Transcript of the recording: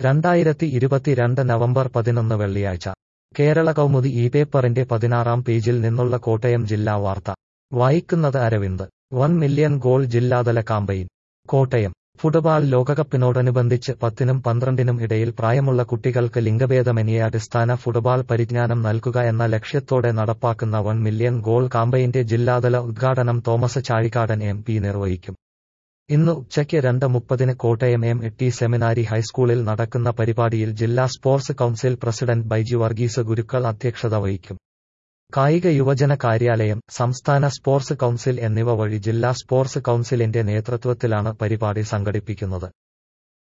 രണ്ടായിരത്തി ഇരുപത്തിരണ്ട് നവംബർ പതിനൊന്ന് വെള്ളിയാഴ്ച കേരള കൗമുദി ഈ പേപ്പറിന്റെ പതിനാറാം പേജിൽ നിന്നുള്ള കോട്ടയം ജില്ലാ വാർത്ത വായിക്കുന്നത് അരവിന്ദ് വൺ മില്യൺ ഗോൾ ജില്ലാതല കാമ്പയിൻ കോട്ടയം ഫുട്ബാൾ ലോകകപ്പിനോടനുബന്ധിച്ച് പത്തിനും പന്ത്രണ്ടിനും ഇടയിൽ പ്രായമുള്ള കുട്ടികൾക്ക് ലിംഗഭേദമന്യേ അടിസ്ഥാന ഫുട്ബാൾ പരിജ്ഞാനം നൽകുക എന്ന ലക്ഷ്യത്തോടെ നടപ്പാക്കുന്ന വൺ മില്യൺ ഗോൾ കാമ്പയിന്റെ ജില്ലാതല ഉദ്ഘാടനം തോമസ് ചാഴിക്കാടൻ എം പി നിർവഹിക്കും ഇന്ന് ഉച്ചയ്ക്ക് രണ്ട് മുപ്പതിന് കോട്ടയം എം ടി സെമിനാരി ഹൈസ്കൂളിൽ നടക്കുന്ന പരിപാടിയിൽ ജില്ലാ sports council president Baiju Varghese Gurukkal അധ്യക്ഷത വഹിക്കും കായിക യുവജന കാര്യാലയം സംസ്ഥാന സ്പോർട്സ് കൌൺസിൽ എന്നിവ വഴി ജില്ലാ സ്പോർട്സ് കൌൺസിലിന്റെ നേതൃത്വത്തിലാണ് പരിപാടി സംഘടിപ്പിക്കുന്നത്